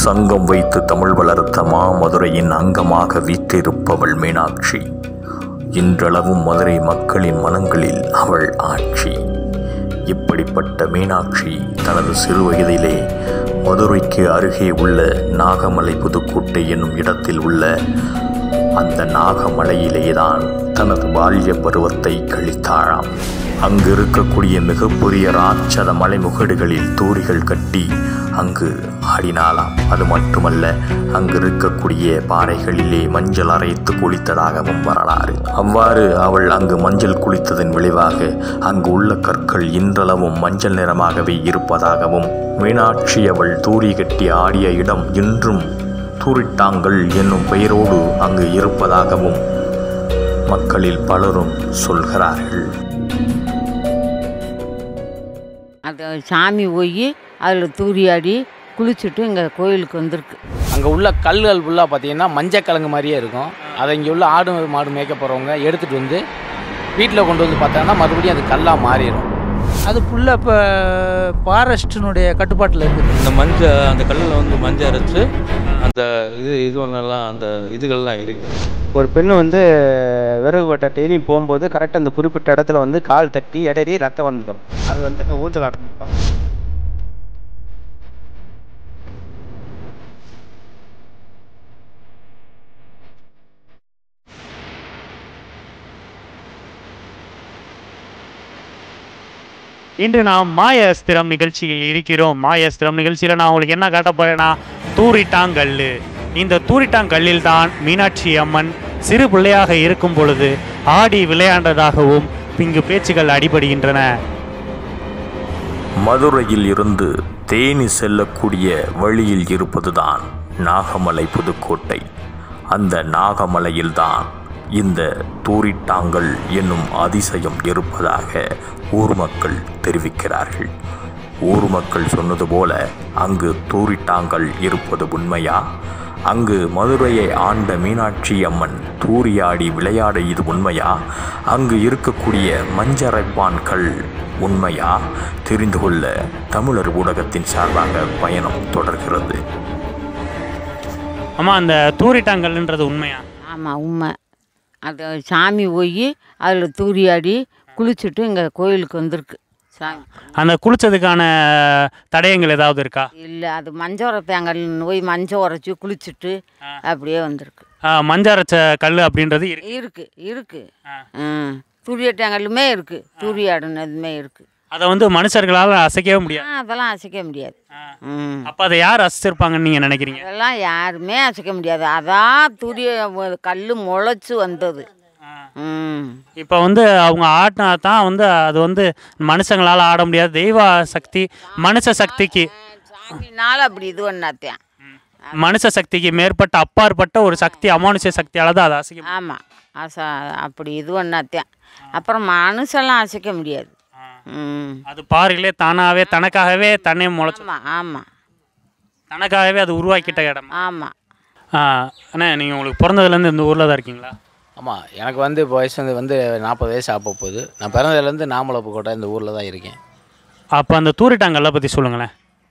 சங்கம் வைத்து தமிழ் வளர்த்த மாமதுரையின் அங்கமாக வீற்றிருப்பவள் மீனாட்சி இன்றளவும் மதுரை மக்களின் மனங்களில் அவள் ஆட்சி இப்படிப்பட்ட மீனாட்சி தனது சிறு வயதிலே மதுரைக்கு அருகே உள்ள நாகமலை புதுக்கோட்டை என்னும் இடத்தில் உள்ள அந்த நாகமலையிலேதான் தனது பால்ய பருவத்தை கழித்தாளாம் அங்கு இருக்கக்கூடிய மிகப்பெரிய ராட்சத மலைமுகடுகளில் தூரிகள் கட்டி அங்கு ஆடினாளாம் அது மட்டுமல்ல அங்கு இருக்கக்கூடிய பாறைகளிலே மஞ்சள் அரைத்து குளித்ததாகவும் வரலாறு அவ்வாறு அவள் அங்கு மஞ்சள் குளித்ததன் விளைவாக அங்கு உள்ள கற்கள் இன்றளவும் மஞ்சள் நிறமாகவே இருப்பதாகவும் மீனாட்சி அவள் தூரி கட்டி ஆடிய இடம் இன்றும் தூரிட்டாங்கள் என்னும் பெயரோடு அங்கு இருப்பதாகவும் மக்களில் பலரும் சொல்கிறார்கள் அது சாமி போய் அதில் தூரியாடி குளிச்சுட்டு இங்கே கோயிலுக்கு வந்திருக்கு அங்கே உள்ள கல்லுகள் ஃபுல்லாக பார்த்தீங்கன்னா மஞ்சக்கிழங்கு மாதிரியே இருக்கும் அதை இங்கே உள்ள ஆடு மாடு மேய்க்க போகிறவங்க எடுத்துகிட்டு வந்து வீட்டில் கொண்டு வந்து பார்த்தாங்கன்னா மறுபடியும் அது கல்லாக மாறிடும் அது ஃபுல்லாக இப்போ ஃபாரஸ்டினுடைய கட்டுப்பாட்டில் இருக்குது இந்த மஞ்சள் அந்த கல்லில் வந்து மஞ்சள் அரைச்சு அந்த இது இதுவெல்லாம் அந்த இதுகள்லாம் இருக்குது ஒரு பெண்ணு வந்து விறகு வெட்ட டெய்லி போகும்போது கரெக்டாக அந்த குறிப்பிட்ட இடத்துல வந்து கால் தட்டி இடறி ரத்தம் வந்துடும் அது வந்து ஊஞ்சல் ஆரம்பிக்கும் இன்று நாம் மாய அஸ்திரம் நிகழ்ச்சியில் இருக்கிறோம் மாய அஸ்திரம் நிகழ்ச்சியில் நான் உங்களுக்கு என்ன காட்ட போறேன்னா தூரிட்டாங்கல்லு இந்த தூரிட்டாங்கல்லில் தான் மீனாட்சி அம்மன் சிறு பிள்ளையாக இருக்கும் பொழுது ஆடி விளையாண்டதாகவும் இங்கு பேச்சுகள் அடிபடுகின்றன மதுரையில் இருந்து தேனி செல்லக்கூடிய வழியில் இருப்பதுதான் நாகமலை புதுக்கோட்டை அந்த நாகமலையில்தான் இந்த தூரிட்டாங்கல் என்னும் அதிசயம் இருப்பதாக ஊர் மக்கள் தெரிவிக்கிறார்கள் ஊர் மக்கள் சொன்னது போல அங்கு தூரிட்டாங்கல் இருப்பது உண்மையா அங்கு மதுரையை ஆண்ட மீனாட்சி அம்மன் தூரியாடி விளையாட இது உண்மையா அங்கு இருக்கக்கூடிய மஞ்சரைப்பான் கல் உண்மையா தெரிந்து கொள்ள தமிழர் ஊடகத்தின் சார்பாக பயணம் தொடர்கிறது ஆமா அந்த தூரிட்டாங்கல்ன்றது உண்மையா ஆமாம் உண்மை அது சாமி போய் அதில் தூரியாடி குளிச்சுட்டு இங்கே கோயிலுக்கு வந்திருக்கு சாமி அந்த குளிச்சதுக்கான தடயங்கள் ஏதாவது இருக்கா இல்லை அது மஞ்சோர தேங்காய் போய் மஞ்சள் உரைச்சி குளிச்சுட்டு அப்படியே வந்திருக்கு ஆ, மஞ்சள் அரைச்ச கல் அப்படின்றது இருக்கு இருக்கு இருக்கு ம் தூரிய தேங்காயிலுமே இருக்கு தூரியாடுனதுமே இருக்கு அதை வந்து மனுஷர்களால் அசைக்கவே முடியாது ஆ, அதெல்லாம் அசைக்க முடியாது ம் அப்போ அதை யார் அசைச்சிருப்பாங்கன்னு நீங்கள் நினைக்கிறீங்க அதெல்லாம் யாருமே அசைக்க முடியாது அதான் துரிய கல் முளைச்சு வந்தது ம் இப்போ வந்து அவங்க ஆடினா தான் வந்து அது வந்து மனுஷங்களால் ஆட முடியாது தெய்வ சக்தி மனுஷ சக்திக்கு சாமினால அப்படி இது பண்ணாத்தேன் மனுஷ சக்திக்கு மேற்பட்ட அப்பாற்பட்ட ஒரு சக்தி அமானுஷ சக்தியால் தான் அதை அசைக்க முடியும். ஆமாம் அச அப்படி இது பண்ணாத்தேன் அப்புறம் மனுஷெல்லாம் அசைக்க முடியாது ம் அது பாருங்களே தானாகவே தனக்காகவே தன்னை முளைச்சு ஆமாம் ஆமாம் தனக்காகவே அது உருவாக்கிட்ட இடம் ஆமாம் ஆ, அண்ணா நீங்கள் உங்களுக்கு பிறந்ததுலேருந்து இந்த ஊரில் தான் இருக்கீங்களா ஆமாம் எனக்கு வந்து இப்போ வயசு வந்து வந்து நாற்பது வயசு ஆக போகுது நான் பிறந்ததுலேருந்து நாமலப்புக்கோட்டை இந்த ஊரில் தான் இருக்கேன் அப்போ அந்த தூரிட்டாங்கல்ல பற்றி சொல்லுங்களேன்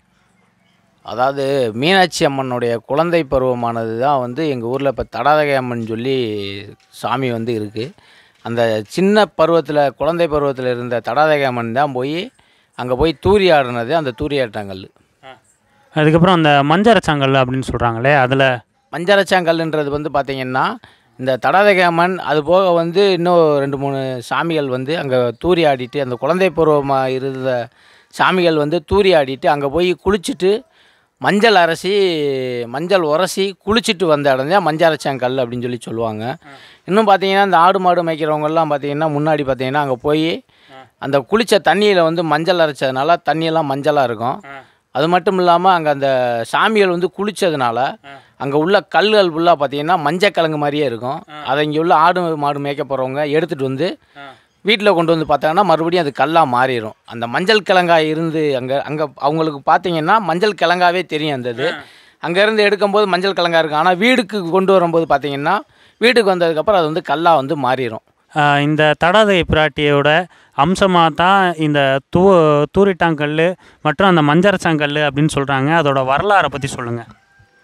அதாவது மீனாட்சி அம்மனுடைய குழந்தை பருவமானது தான் வந்து எங்கள் ஊரில் இப்போ தடாதகை அம்மன் சொல்லி சாமி வந்து இருக்குது அந்த சின்ன பருவத்தில் குழந்தை பருவத்தில் இருந்த தடாதகை அம்மன் தான் போய் அங்கே போய் தூரி ஆடினது அந்த தூரி ஆட்டாங்கல் அதுக்கப்புறம் அந்த மஞ்சரச்சாங்கல் அப்படின்னு சொல்கிறாங்களே அதில் மஞ்சரச்சாங்கல்ன்றது வந்து பார்த்திங்கன்னா இந்த தடாதகை அம்மன் அது போக வந்து இன்னும் ரெண்டு மூணு சாமிகள் வந்து அங்கே தூரி ஆடிட்டு அந்த குழந்தை பருவமாக இருந்த சாமிகள் வந்து தூரி ஆடிட்டு அங்கே போய் குளிச்சுட்டு மஞ்சள் அரைச்சி மஞ்சள் உரசி குளிச்சுட்டு வந்த இடம் தான் மஞ்சரச்சாங்கல் அப்படின்னு சொல்லி சொல்லுவாங்க இன்னும் பார்த்தீங்கன்னா இந்த ஆடு மாடு மேய்க்கிறவங்கெல்லாம் பார்த்தீங்கன்னா முன்னாடி பார்த்தீங்கன்னா அங்கே போய் அந்த குளித்த தண்ணியில் வந்து மஞ்சள் அரைச்சதுனால தண்ணியெல்லாம் மஞ்சளாக இருக்கும் அது மட்டும் இல்லாமல் அங்கே அந்த சாமிகள் வந்து குளித்ததுனால அங்கே உள்ள கல்லுகள் ஃபுல்லாக பார்த்தீங்கன்னா மஞ்சக்கிழங்கு மாதிரியே இருக்கும் அதை இங்கே உள்ள ஆடு மாடு மேய்க்க போகிறவங்க எடுத்துகிட்டு வந்து வீட்டில் கொண்டு வந்து பார்த்தாங்கன்னா மறுபடியும் அது கல்லாக மாறிடும் அந்த மஞ்சள் கிழங்கா இருந்து அங்கே அங்கே அவங்களுக்கு பார்த்தீங்கன்னா மஞ்சள் கிழங்காவே தெரியும் அந்த இது அங்கேருந்து எடுக்கும்போது மஞ்சள் கிழங்கா இருக்கும் ஆனால் வீடுக்கு கொண்டு வரும்போது பார்த்தீங்கன்னா வீட்டுக்கு வந்ததுக்கப்புறம் அது வந்து கல்லாக வந்து மாறிடும் ஆஹ் இந்த தடாதை பிராட்டியோட அம்சமாக தான் இந்த தூ தூரிட்டாங்கல் மற்றும் அந்த மஞ்சரச்சாங்கல் அப்படின்னு சொல்கிறாங்க அதோட வரலாறை பற்றி சொல்லுங்கள்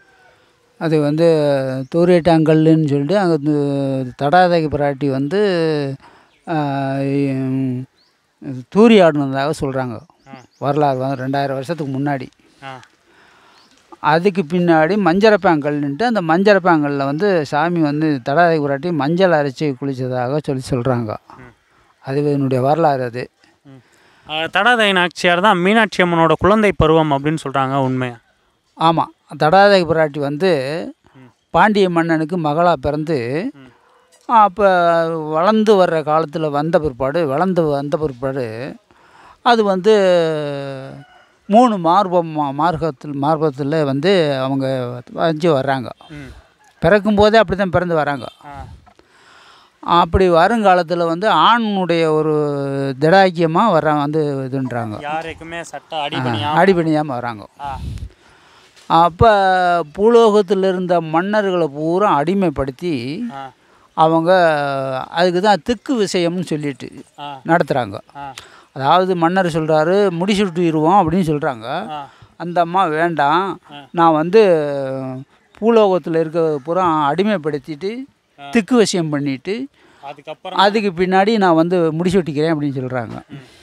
அது வந்து தூரியட்டாங்கல்லுன்னு சொல்லிட்டு அங்கே தடாதகை பிராட்டி வந்து ஆஹ், உம், தூரி ஆடினதாக சொல்கிறாங்க வரலாறு வந்து ரெண்டாயிரம் வருஷத்துக்கு முன்னாடி ஆ அதுக்கு பின்னாடி மஞ்சரப்பாங்கல்ன்ட்டு அந்த மஞ்சரப்பாங்கல்ல வந்து சாமி வந்து தடாதை புராட்டி மஞ்சள் அரைச்சி குளித்ததாக சொல்லி சொல்கிறாங்க அது என்னுடைய வரலாறு அது அஹ், தடாதகை நாச்சியார் தான் மீனாட்சி அம்மனோட குழந்தை பருவம் அப்படின்னு சொல்கிறாங்க உண்மையா ஆமாம் தடாதை புராட்டி வந்து பாண்டிய மன்னனுக்கு மகளாக பிறந்து அப்போ வளர்ந்து வர்ற காலத்தில் வந்த பிற்பாடு வளர்ந்து வந்த பிற்பாடு அது வந்து மூணு மார்பம் மா- மார்க்கத்தில் மார்பத்தில் வந்து அவங்க வச்சு வர்றாங்க பிறக்கும் போதே அப்படி தான் பிறந்து வராங்க அப்படி வருங்காலத்தில் வந்து ஆணுடைய ஒரு திடாக்கியமாக வர வந்து இதுன்றாங்க யாருக்குமே சட்ட அடிபணியா அடிபணியாமல் வராங்க அப்போ பூலோகத்தில் இருந்த மன்னர்களை பூரா அடிமைப்படுத்தி அவங்க அதுக்கு தான் திக்கு விஷயம்னு சொல்லிட்டு நடத்துகிறாங்க அதாவது மன்னர் சொல்கிறாரு முடிச்சுட்டுருவோம் அப்படின்னு சொல்கிறாங்க அந்த அம்மா வேண்டாம் நான் வந்து பூலோகத்தில் இருக்க பூரா அடிமைப்படுத்திட்டு திக்கு விஷயம் பண்ணிட்டு அதுக்கப்புறம் அதுக்கு பின்னாடி நான் வந்து முடிச்சு வெட்டிக்கிறேன் அப்படின்னு சொல்கிறாங்க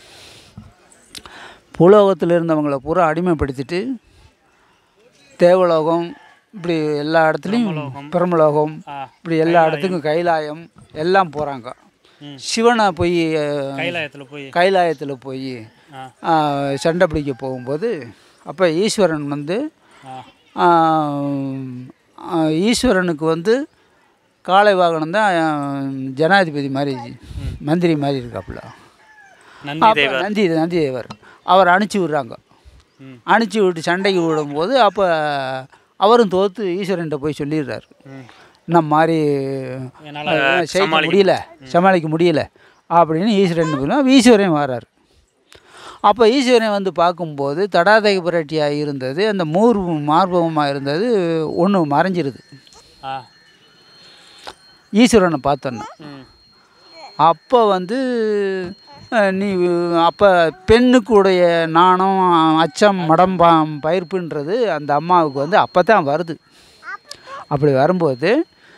பூலோகத்தில் இருந்தவங்கள பூரா அடிமைப்படுத்திட்டு தேவலோகம் இப்படி எல்லா இடத்துலையும் பிரம்மலோகம் இப்படி எல்லா இடத்துக்கும் கைலாயம் எல்லாம் போகிறாங்க சிவனை போய் கைலாயத்தில் போய் கைலாயத்தில் போய் சண்டை பிடிக்க போகும்போது அப்போ ஈஸ்வரன் வந்து ஆ, ஆ, ஈஸ்வரனுக்கு வந்து காளை வாகனம் தான் ஜனாதிபதி மாதிரி மந்திரி மாதிரி இருக்காப்புல நந்தி அப்ப நந்தி நந்தி தேவர் அவர் அனுப்பிச்சி விடுறாங்க அனுப்பிச்சி விட்டு சண்டைக்கு விடும்போது அப்போ அவரும் தோற்று ஈஸ்வரன்கிட்ட போய் சொல்லிடுறாரு இந்த மாதிரி என்னால அஹ், செய்ய சமாளிக்க முடியல சமாளிக்க முடியல அப்படின்னு ஈஸ்வரன் போய் ஈஸ்வரன் வராரு அப்போ ஈஸ்வரன் வந்து பார்க்கும்போது தடாதக புரட்டியாக இருந்தது அந்த மூர் மார்பகமாக இருந்தது ஒன்று மறைஞ்சிருது ஆ ஈஸ்வரனை பார்த்தோன்னா அப்போ வந்து அஹ், நீ அப்போ பெண்ணுக்குடைய நாணம் அச்சம் மடம் பா பயிர்ப்புன்றது அந்த அம்மாவுக்கு வந்து அப்போ தான் வருது அப்படி வரும்போது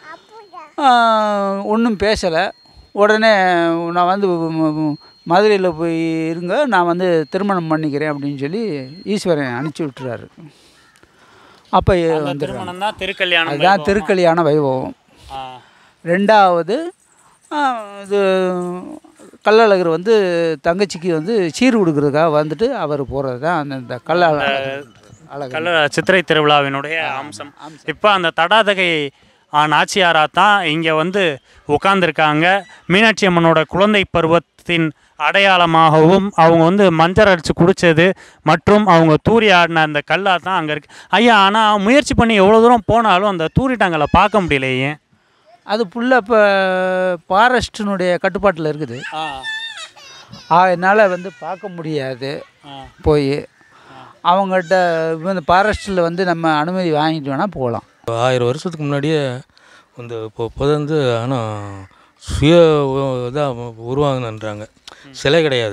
ஒன்றும் பேசலை உடனே நான் வந்து மதுரையில் போய் இருங்க நான் வந்து திருமணம் பண்ணிக்கிறேன் அப்படின்னு சொல்லி ஈஸ்வரன் அனுப்பிச்சி விட்டுறாரு அப்போ வந்துடுறாங்க திருமணம் தான் திருக்கல்யாணம் அதுதான் திருக்கல்யாண வைபவம் ஆ ரெண்டாவது ஆ, இது கள்ளழகர் வந்து தங்கச்சிக்கு வந்து சீர் கொடுக்குறதுக்காக வந்துட்டு அவர் போகிறது தான் அந்த இந்த கள்ள அழகர் கல்ல சித்திரை திருவிழாவினுடைய அம்சம் இப்போ அந்த தடாதகை ஆ, நாச்சியாரா தான் இங்கே வந்து உட்காந்துருக்காங்க மீனாட்சி அம்மனோட குழந்தை பருவத்தின் அடையாளமாகவும் அவங்க வந்து மஞ்சள் அடித்து குடித்தது மற்றும் அவங்க தூரி ஆடின அந்த கல்லா தான் அங்கே இருக்கு ஐயா ஆனால் முயற்சி பண்ணி எவ்வளோ தூரம் போனாலும் அந்த தூரிட்டாங்களை பார்க்க முடியலையே அது ஃபுல்லாக இப்போ ஃபாரஸ்டினுடைய கட்டுப்பாட்டில் இருக்குது அதனால் வந்து பார்க்க முடியாது போய் அவங்ககிட்ட இந்த ஃபாரஸ்ட்டில் வந்து நம்ம அனுமதி வாங்கிட்டு வேணால் போகலாம் ஆயிரம் வருஷத்துக்கு முன்னாடியே இந்த இப்போ புதந்து ஆனால் சுய இதாக உருவாகுதுன்றாங்க சிலை கிடையாது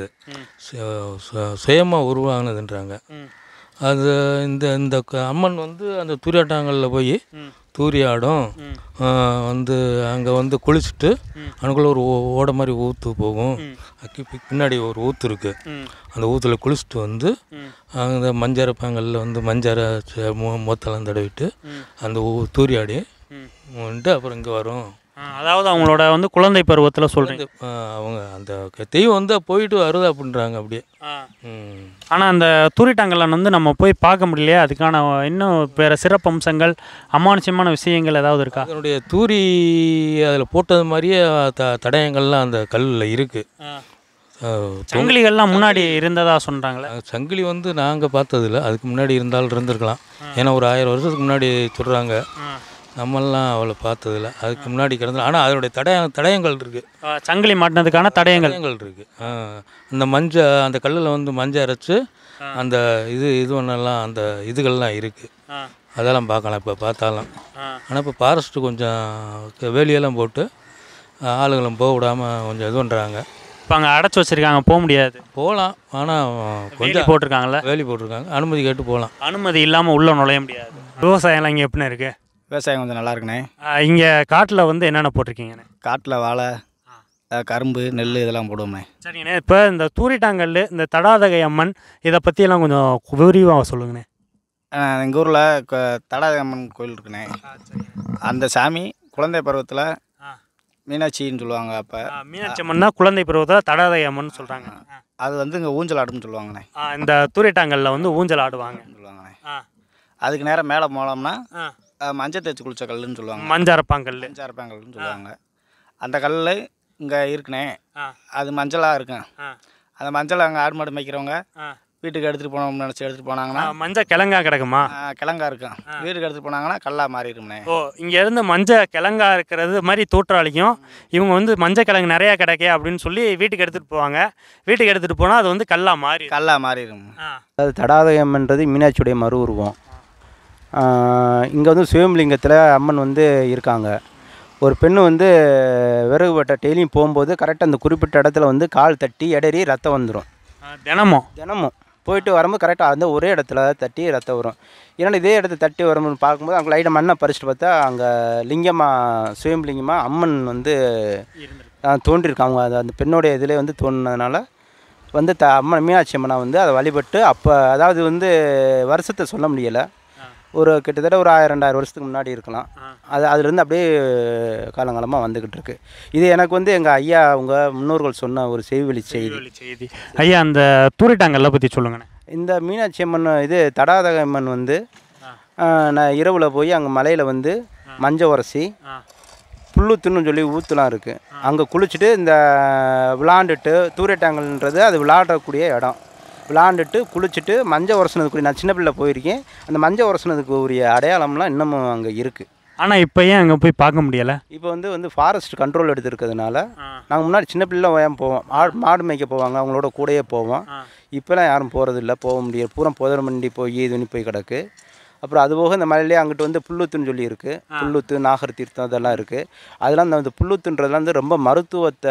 சுயமாக உருவாகுனதுன்றாங்க அது இந்த இந்த க- அம்மன் வந்து அந்த தூரியாட்டாங்கல்ல போய் தூரியாடும் ஆ, வந்து அங்கே வந்து குளிச்சுட்டு அனுக்குள்ள ஒரு ஓ- ஓடை மாதிரி ஊற்று போகும் அக்கி பி- பின்னாடி ஒரு ஊற்று இருக்குது அந்த ஊற்றுல குளிச்சுட்டு வந்து அந்த மஞ்சரப்பாங்கல்ல வந்து மஞ்சரை ச- மு- முகத்தெல்லாம் தடவிட்டு அந்த ஊ தூரியாடி வந்துட்டு அப்புறம் இங்கே வரும் ஆ, அதாவது அவங்களோட வந்து குழந்தை பருவத்தில் சொல்கிறீங்க வந்து, ஆ, அவங்க அந்த க- தெய்வம் வந்து போயிட்டு வருது அப்படின்றாங்க அப்படியே ம். ஆனால் அந்த தூரிட்டாங்கல்லன் வந்து நம்ம போய் பார்க்க முடியலையே அதுக்கான இன்னும் வேறு சிறப்பம்சங்கள் அமானுஷ்யமான விஷயங்கள் ஏதாவது இருக்கா அதனுடைய தூரி அதில் போட்டது மாதிரியே த தடயங்கள்லாம் அந்த கல்லில் இருக்குது சங்கிலிகள்லாம் முன்னாடி இருந்ததா சொல்கிறாங்களே சங்கிலி வந்து நாங்கள் பார்த்ததில்ல அதுக்கு முன்னாடி இருந்தாலும் இருந்திருக்கலாம் ஏன்னா ஒரு ஆயிரம் வருஷத்துக்கு முன்னாடி சொல்கிறாங்க நம்மெல்லாம் அவளை பார்த்ததில்ல அதுக்கு முன்னாடி கிடந்து ஆனால் அதனுடைய தடய தடயங்கள் இருக்குது சங்கிலி மாட்டினதுக்கான தடயங்கள் தடயங்கள் இருக்குது அந்த மஞ்ச அந்த கல்லில் வந்து மஞ்சள் அரைச்சு அந்த இது இது ஒன்றெல்லாம் அந்த இதுகள்லாம் இருக்குது அதெல்லாம் பார்க்கலாம் இப்போ பார்த்தாலும் ஆனால் இப்போ ஃபாரஸ்ட்டு கொஞ்சம் க- வேலியெல்லாம் போட்டு ஆளுங்களும் போக விடாமல் கொஞ்சம் இது பண்ணுறாங்க இப்போ அங்கே அடைச்சி வச்சிருக்காங்க போக முடியாது போகலாம் ஆனால் வேலி கொஞ்சம் போட்டிருக்காங்கல்ல வேலி போட்டிருக்காங்க அனுமதி கேட்டு போகலாம் அனுமதி இல்லாமல் உள்ளே நுழைய முடியாது விவசாயம்லாம் இங்கே எப்படின்னு இருக்கு விவசாயம் கொஞ்சம் நல்லா இருக்குண்ணே இங்கே காட்டில் வந்து என்னென்ன போட்டிருக்கீங்கண்ணே காட்டில் வாழை அஹ், கரும்பு நெல் இதெல்லாம் போடுவோம்ண்ணே சரிங்கண்ணே இப்போ இந்த தூரிட்டாங்கல் இந்த தடாதகை அம்மன் இதை பற்றியெல்லாம் கொஞ்சம் விரிவாக சொல்லுங்கண்ணே எங்கள் ஊரில் தடாதம்மன் கோயில் இருக்குண்ணே அந்த சாமி குழந்தை பருவத்தில் ஆ. மீனாட்சின்னு சொல்லுவாங்க அப்போ ஆ, மீனாட்சி அம்மன்னா குழந்தை பருவத்தில் தடாதகை அம்மன் சொல்கிறாங்க அது வந்து இங்கே ஊஞ்சல் ஆடுன்னு சொல்லுவாங்கண்ணே இந்த தூரிட்டாங்கல்ல வந்து ஊஞ்சல் ஆடுவாங்க சொல்லுவாங்கண்ணே ஆ. அதுக்கு நேரம் மேலே போனோம்னா ஆ. அஹ், மஞ்சள் தேய்ச்சி குளிச்ச கல்லுன்னு சொல்லுவாங்க மஞ்சரப்பாங்கல் மஞ்சாரப்பாங்கல்னு சொல்லுவாங்க அந்த கல் இங்கே இருக்குண்ணே ஆ. அது மஞ்சளாக இருக்கும் ஆ. அந்த மஞ்சள் அங்கே ஆடு மாடு மேய்க்கிறவங்க ஆ. வீட்டுக்கு எடுத்துகிட்டு போனோம்னு நினச்சி எடுத்துகிட்டு போனாங்கன்னா மஞ்சள் கிழங்கா கிடக்குமா ஆ, கிழங்கா இருக்கும் வீட்டுக்கு எடுத்துகிட்டு போனாங்கன்னா கல்லாக மாறிடும்ண்ணே ஓ இங்கே இருந்து மஞ்சள் கிழங்கா இருக்கிறது மாதிரி தோற்றாளிக்கும் இவங்க வந்து மஞ்சள் கிழங்கு நிறையா கிடைக்கே அப்படின்னு சொல்லி வீட்டுக்கு எடுத்துகிட்டு போவாங்க வீட்டுக்கு எடுத்துகிட்டு போனால் அது வந்து கல்லா மாறி கல்லாக மாறிடும் அதாவது தடாதயம்ன்றது மீனாட்சியுடைய மறு உருவம் இங்கே வந்து சிவலிங்கத்தில் அம்மன் வந்து இருக்காங்க ஒரு பெண்ணு வந்து விறகு வெட்ட டெய்லியும் போகும்போது கரெக்டாக அந்த குறிப்பிட்ட இடத்துல வந்து கால் தட்டி இடறி ரத்தம் வந்துடும் தினமும் தினமும் போயிட்டு வரும்போது கரெக்டாக அந்த ஒரே இடத்துல தட்டி ரத்தம் வரும் ஏன்னா இதே இடத்த தட்டி வரும்போது பார்க்கும்போது அங்கே லைட்டாக மண்ணை பறிச்சுட்டு பார்த்தா அங்கே லிங்கமாக சுயம்பலிங்கமாக அம்மன் வந்து ஆ, தோன்றியிருக்காங்க அது அந்த பெண்ணுடைய இதிலே வந்து தோணுனதுனால வந்து த அம்மன் மீனாட்சி அம்மனை வந்து அதை வழிபட்டு அப்போ அதாவது வந்து வருஷத்தை சொல்ல முடியலை ஒரு கிட்டத்தட்ட ஒரு ஆயிரம் ரெண்டாயிரம் வருஷத்துக்கு முன்னாடி இருக்கலாம் அது அதுலேருந்து அப்படியே காலங்காலமாக வந்துக்கிட்டு இருக்கு இது எனக்கு வந்து எங்கள் ஐயா அவங்க முன்னோர்கள் சொன்ன ஒரு செய்வழி செய்தி செய்தி ஐயா அந்த தூரிட்டாங்கல்ல பற்றி சொல்லுங்கண்ணே இந்த மீனாட்சி அம்மன் இது தடாதக அம்மன் வந்து ஆ, நான் இரவில் போய் அங்கே மலையில் வந்து மஞ்சள் உரசி புல்லுத்துன்னு சொல்லி ஊற்றுலாம் இருக்குது அங்கே குளிச்சுட்டு இந்த விளாண்டுட்டு தூரட்டாங்கல்ன்றது அது விளாடக்கூடிய இடம் விளாண்டுட்டு குளிச்சுட்டு மஞ்சள் உரசினதுக்குரிய நான் சின்ன பிள்ளை போயிருக்கேன் அந்த மஞ்சள் உரசினதுக்கு உரிய அடையாளம்லாம் இன்னமும் அங்கே இருக்குது ஆனால் இப்போ ஏன் அங்கே போய் பார்க்க முடியலை இப்போ வந்து வந்து ஃபாரஸ்ட் கண்ட்ரோல் எடுத்துருக்கிறதுனால நாங்கள் முன்னாடி சின்ன பிள்ளை ஏன் போவோம் ஆடு மாடு மேய்க்க போவாங்க அவங்களோட கூடயே போவோம் இப்போலாம் யாரும் போகிறதில்ல போக முடியாது பூரா புதர் மண்டி போய் இதுன்னு போய் கிடக்கு அப்புறம் அது போக இந்த மலையிலே அங்கிட்டு வந்து புல்லுத்துன்னு சொல்லி இருக்குது புல்லுத்து நாகர் தீர்த்தம் அதெல்லாம் இருக்குது அதெல்லாம் இந்த வந்து புல்லுத்துன்றதுலாம் வந்து ரொம்ப மருத்துவத்தை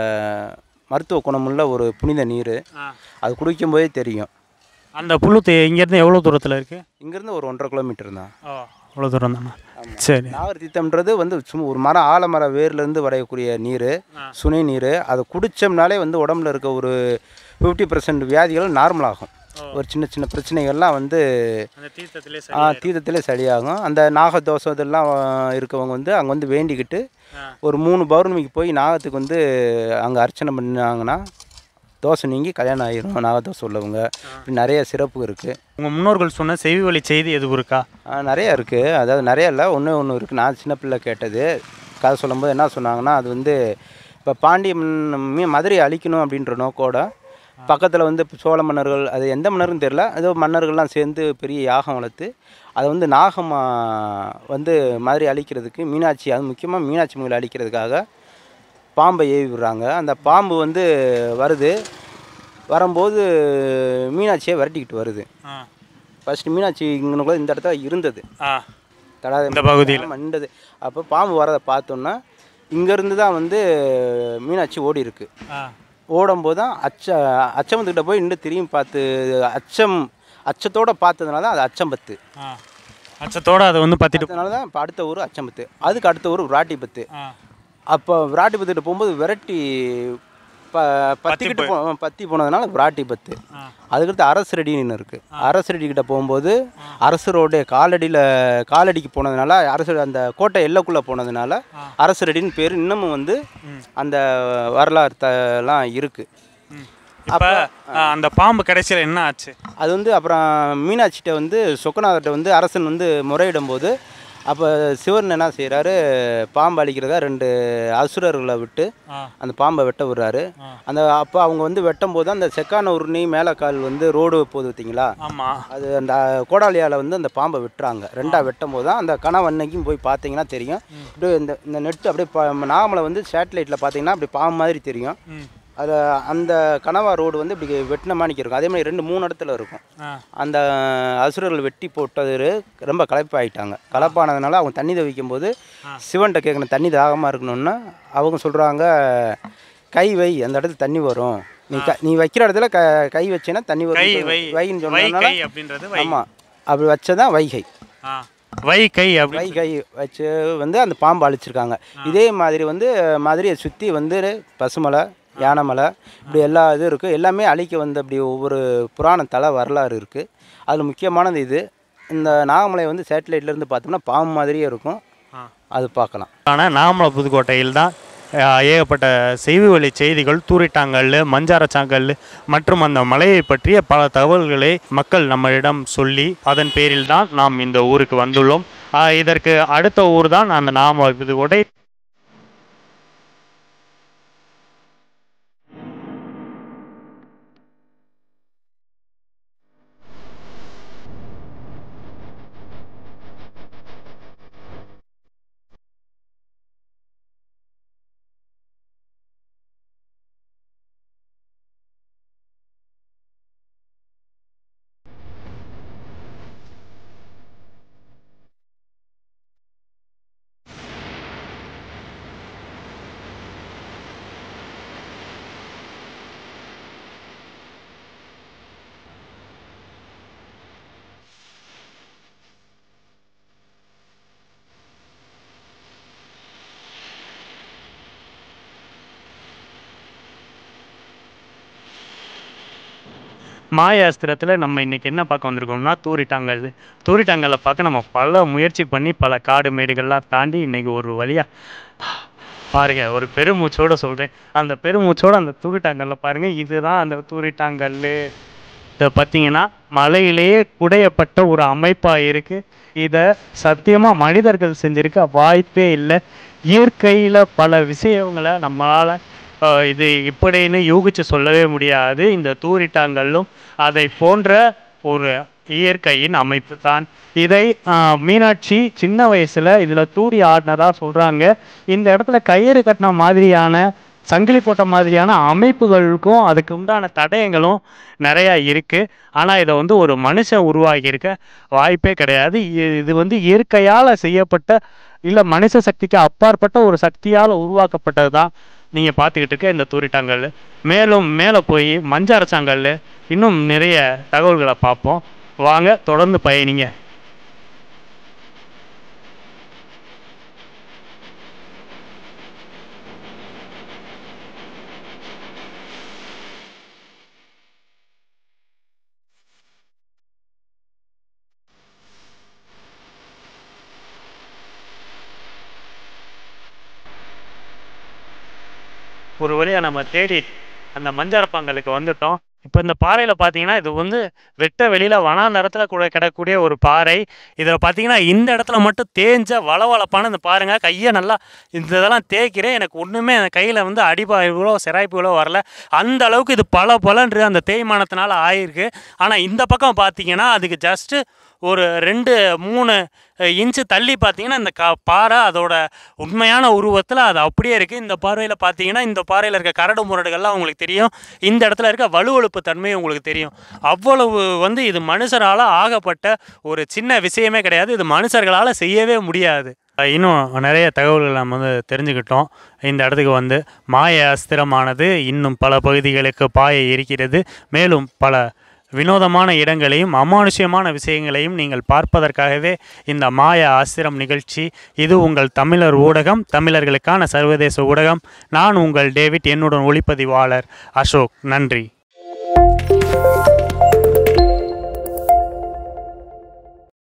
மருத்துவ குணமுள்ள ஒரு புனித நீர் அது குடிக்கும்போதே தெரியும் அந்த புல்லுத்து இங்கேருந்து எவ்வளோ தூரத்தில் இருக்குது இங்கேருந்து ஒரு ஒன்றரை கிலோமீட்டர் தான் ஓ அவ்வளோ தூரம் தானே சரி நாகர் தீர்த்தம்ன்றது வந்து சும்மா ஒரு மரம் ஆலமர வேர்லேருந்து வரையக்கூடிய நீர் சுனை நீர் அதை குடித்தோம்னாலே வந்து உடம்புல இருக்க ஒரு ஃபிஃப்டி பர்சன்ட் வியாதிகள் நார்மல் ஆகும் ஒரு சின்ன சின்ன பிரச்சனைகள்லாம் வந்து அந்த தீர்த்தத்திலே ஆ, தீர்த்தத்திலே சரியாகும் அந்த நாகதோஷம் இதெல்லாம் இருக்கவங்க வந்து அங்கே வந்து வேண்டிக்கிட்டு ஒரு மூணு பௌர்ணமிக்கு போய் நாகத்துக்கு வந்து அங்கே அர்ச்சனை பண்ணாங்கன்னா தோசை நீங்கி கல்யாணம் ஆயிரும் நாகதோஷம் உள்ளவங்க இப்படி நிறைய சிறப்பு இருக்குது உங்கள் முன்னோர்கள் சொன்ன செவி வழி செய்தி எதுவும் இருக்கா நிறைய இருக்குது அதாவது நிறைய இல்லை ஒன்று ஒன்று இருக்குது நான் சின்ன பிள்ளை கேட்டது கதை சொல்லும்போது என்ன சொன்னாங்கன்னா அது வந்து இப்போ பாண்டிய மன்ன- மீ- மதுரையை அழிக்கணும் அப்படின்ற நோக்கோட பக்கத்தில் வந்து இப்ப சோழ மன்னர்கள் அது எந்த மன்னருன்னு தெரில ஏதோ மன்னர்கள்லாம் சேர்ந்து பெரிய யாகம் வளர்த்து அதை வந்து நாகமா வந்து மதுரை அழிக்கிறதுக்கு மீனாட்சி அது முக்கியமாக மீனாட்சி மகளை அழிக்கிறதுக்காக பாம்பை ஏவி விடுறாங்க அந்த பாம்பு வந்து வருது வரும்போது மீனாட்சியை விரட்டிக்கிட்டு வருது ஃபஸ்ட்டு மீனாட்சி இங்கனுக்குள்ள இந்த இடத்துல இருந்தது ஆ தடாத இந்த பகுதியில. ஆமா, இருந்தது அப்போ பாம்பு வரதை பார்த்தோன்னா இங்கேருந்து தான் வந்து மீனாட்சி ஓடி இருக்கு ஆ ஓடும்போது தான் அச்ச அச்சமத்துக்கிட்ட போய் நின்று திரும்பி பார்த்து அச்சம் அச்சத்தோட பார்த்ததுனால தான் அது அச்சம்பத்து ஆ அச்சத்தோடு அதை வந்து பற்றிட்டு அதனால தான் இப்போ அடுத்த ஊர் அச்சம்பத்து அதுக்கு அடுத்த ஊர் விராட்டிபத்து ஆ அப்போ விராட்டிபத்துக்கிட்ட போகும்போது விரட்டி ப பத்திக்கிட்டு போ பத்தி போனதுனால விராட்டிபத்து அதுக்கடுத்து அரசரடின்னு இருக்குது அரசரடி கிட்ட போகும்போது அரசரோடைய காலடியில் காலடிக்கு போனதுனால அரசர் அந்த கோட்டை எல்லைக்குள்ளே போனதுனால அரசரடின்னு பேர் இன்னமும் வந்து அந்த வரலாறுலாம் இருக்குது இப்போ அந்த பாம்பு கடைசியில் என்ன ஆச்சு அது வந்து அப்புறம் மீனாட்சிகிட்ட வந்து சொக்கநாதர்கிட்ட வந்து அரசன் வந்து முறையிடும் போது அப்போ சிவன் என்ன செய்கிறாரு பாம்பு அழிக்கிறதா ரெண்டு அசுரர்களை விட்டு ஆ. அந்த பாம்பை வெட்ட விடுறாரு அந்த அப்போ அவங்க வந்து வெட்டும் போது அந்த செக்கான உருணி மேலக்கால் வந்து ரோடு போகுது பார்த்தீங்களா ஆமாம் அது அந்த கோடாலியால் வந்து அந்த பாம்பை வெட்டுறாங்க ரெண்டாக வெட்டும் போது தான் அந்த கனவு அன்னைக்கும் போய் பார்த்தீங்கன்னா தெரியும் அப்படியே இந்த இந்த நெட்டு அப்படியே பா- நாமலை வந்து சேட்டலைட்டில் பார்த்தீங்கன்னா அப்படி பாம்பு மாதிரி தெரியும் அது அந்த கனவா ரோடு வந்து இப்படி வெட்டின மாணிக்கு இருக்கும் அதே மாதிரி ரெண்டு மூணு இடத்துல இருக்கும் ஆ அந்த அசுரர்கள் வெட்டி போட்டது ரொம்ப களைப்பாயிட்டாங்க களைப்பானதுனால அவங்க தண்ணி தவிக்கும் போது சிவன்கிட்ட கேட்கணும் தண்ணி தாகமாக இருக்கணும்னா அவங்க சொல்கிறாங்க கை வை அந்த இடத்துல தண்ணி வரும் நீ க நீ வைக்கிற இடத்துல க கை வச்சேன்னா தண்ணி கை வரும் வை வைன்னு வை சொன்னதுனால கை அப்படின்றது வை ஆமாம் அப்படி வச்சதான் வைகை ஆ வை கை அப்படி கை கை வச்சு வந்து அந்த பாம்பு அழிச்சிருக்காங்க இதே மாதிரி வந்து மதுரையை சுற்றி வந்து பசுமலை யானைமலை இப்படி எல்லா இதுவும் இருக்குது எல்லாமே அழிக்க வந்து அப்படி ஒவ்வொரு புராண தல வரலாறு இருக்குது அதில் முக்கியமானது இது இந்த நாகமலை வந்து சேட்டலைட்லேருந்து பார்த்தோம்னா பாம்பு மாதிரியே இருக்கும் அது பார்க்கலாம் ஆன நாமல புதுக்கோட்டையில் தான் அஹ், ஏகப்பட்ட செய்தி வழி செய்திகள் தூரிட்டாங்கல் மஞ்சாரச்சாங்கல் மற்றும் அந்த மலையை பற்றிய பல தகவல்களை மக்கள் நம்மளிடம் சொல்லி அதன் பேரில் தான் நாம் இந்த ஊருக்கு வந்துள்ளோம் அஹ், இதற்கு அடுத்த ஊர் தான் அந்த நாம புதுக்கோட்டை மாயாஸ்திரத்தில் நம்ம இன்னைக்கு என்ன பார்க்க வந்திருக்கோம்னா தூரிட்டாங்கல் தூரிட்டாங்கல்ல பார்க்க நம்ம பல முயற்சி பண்ணி பல காடு மேடுகள்லாம் தாண்டி இன்னைக்கு ஒரு வழியா பாருங்க ஒரு பெருமூச்சோட சொல்கிறேன் அந்த பெருமூச்சோட அந்த தூரிட்டாங்கல்ல பாருங்க இதுதான் அந்த தூரிட்டாங்கல் இதை பார்த்தீங்கன்னா மலையிலேயே குடையப்பட்ட ஒரு அமைப்பாக இருக்குது இதை சத்தியமாக மனிதர்கள் செஞ்சிருக்க வாய்ப்பே இல்லை இயற்கையில் பல விஷயங்களை நம்மளால் இது இப்படின்னு யூகிச்சு சொல்லவே முடியாது இந்த தூரிட்டாங்கல்லும் அதை போன்ற ஒரு இயற்கையின் அமைப்பு தான் இதை ஆஹ், மீனாட்சி சின்ன வயசில் இதில் தூரி ஆடினதா சொல்கிறாங்க இந்த இடத்துல கயிறு கட்டின மாதிரியான சங்கிலி போட்ட மாதிரியான அமைப்புகளுக்கும் அதுக்கு உண்டான தடயங்களும் நிறையா இருக்குது ஆனால் இதை வந்து ஒரு மனுஷன் உருவாக்கியிருக்க வாய்ப்பே கிடையாது இ- இது வந்து இயற்கையால் செய்யப்பட்ட இல்லை மனுஷ சக்திக்கு அப்பாற்பட்ட ஒரு சக்தியால் உருவாக்கப்பட்டது தான் நீங்கள் பார்த்துக்கிட்டு இருக்க இந்த தூரிட்டாங்கல் மேலும் மேலே போய் மஞ்சரச்சாங்கல் இன்னும் நிறைய தகவல்களை பார்ப்போம் வாங்க தொடர்ந்து பயணிங்க ஒரு வழியாக நம்ம தேடி அந்த மஞ்சாரப்பாங்கலுக்கு வந்துட்டோம் இப்போ இந்த பாறையில் பார்த்தீங்கன்னா இது வந்து வெட்ட வெளியில் வனாந்தரத்தில் கூட கிடக்கக்கூடிய ஒரு பாறை இதில் பார்த்தீங்கன்னா இந்த இடத்துல மட்டும் தேஞ்ச வளவளப்பான இந்த பாருங்க கையை நல்லா இந்த இதெல்லாம் தேய்க்கிறேன் எனக்கு ஒன்றுமே அந்த கையில் வந்து அடிபாய்களோ சிராய்ப்புகளோ வரல அந்த அளவுக்கு இது பல பலன்று அந்த தேய்மானத்தினால ஆயிருக்கு ஆனால் இந்த பக்கம் பார்த்தீங்கன்னா அதுக்கு ஜஸ்ட்டு ஒரு ரெண்டு மூணு இன்ச்சு தள்ளி பார்த்தீங்கன்னா இந்த க பாறை அதோட உண்மையான உருவத்தில் அது அப்படியே இருக்குது இந்த பார்வையில் பார்த்தீங்கன்னா இந்த பாறையில் இருக்க கரடு முரடுகள்லாம் உங்களுக்கு தெரியும் இந்த இடத்துல இருக்க வலுவழுப்பு தன்மை உங்களுக்கு தெரியும் அவ்வளவு வந்து இது மனுஷரால் ஆகப்பட்ட ஒரு சின்ன விஷயமே கிடையாது இது மனுஷர்களால் செய்யவே முடியாது இன்னும் நிறைய தகவல்கள் நம்ம வந்து தெரிஞ்சுக்கிட்டோம் இந்த இடத்துக்கு வந்து மாய அஸ்திரமானது இன்னும் பல பகுதிகளுக்கு பாய இருக்கிறது மேலும் பல வினோதமான இடங்களையும் அமானுஷ்யமான விஷயங்களையும் நீங்கள் பார்ப்பதற்காகவே இந்த மாய ஆசிரம் நிகழ்ச்சி இது உங்கள் தமிழர் ஊடகம் தமிழர்களுக்கான சர்வதேச ஊடகம் நான் உங்கள் டேவிட் என்னுடன் ஒளிப்பதிவாளர் அசோக் நன்றி